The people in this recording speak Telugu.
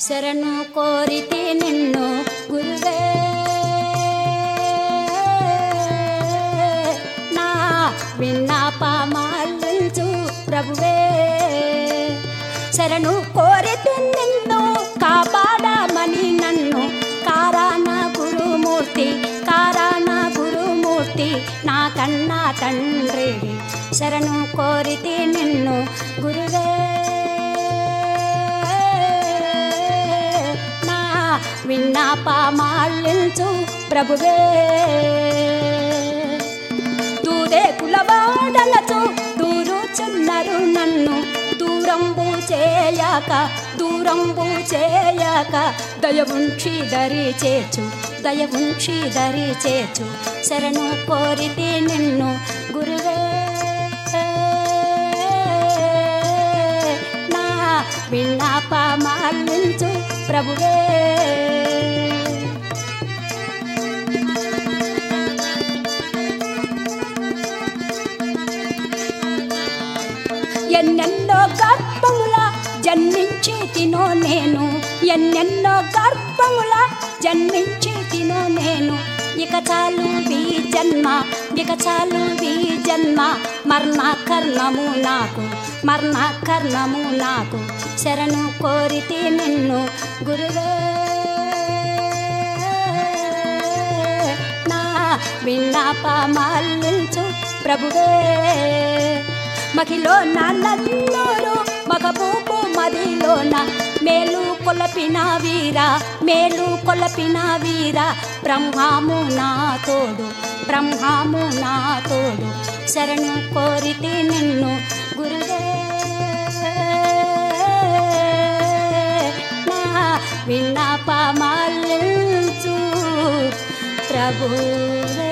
శరణు కోరితే నిన్ను గురువే నా విన్నాపమాలించు ప్రభువే శరణు కోరితే నిన్ను కాపాడమని నన్ను కారాన గురుమూర్తి కారాన గురుమూర్తి నా కన్నా తండ్రివి శరణు కోరితే నిన్ను గురువే నా విన్నాపమాలించు ప్రభువే దూదే కులవాడలతో దూరుచున్నారు నన్ను దూరంబు చేయక దూరంబు చేయక దయవుంక్షి దరి చేర్చు దయవుంక్షి దరి చేర్చు శరణు కోరితే నిన్ను గురువే నా విన్నాపమాలించు ప్రభువే ఎన్నెన్నో గర్భముల జన్మించి తినో నేను ఎన్నెన్నో గర్భముల జన్మించి తినో నేను ఇక చాలు వీ జన్మ ఇక చాలు వీ జన్మ మరణ కర్ణము నాకు మరణ కర్ణము నాకు శరణు కోరితే నిన్ను గురువే నా విన్నాపమాలించు ప్రభువే మహిలో నల్లూరు మగబూపు మదిలోన మేలు కొలపిన వీర మేలు కొలపిన వీర బ్రహ్మాము నా తోడు బ్రహ్మాము నా తోడు శరణు కోరితే నిన్ను గురువే నా విన్నపమాలించు ప్రభువే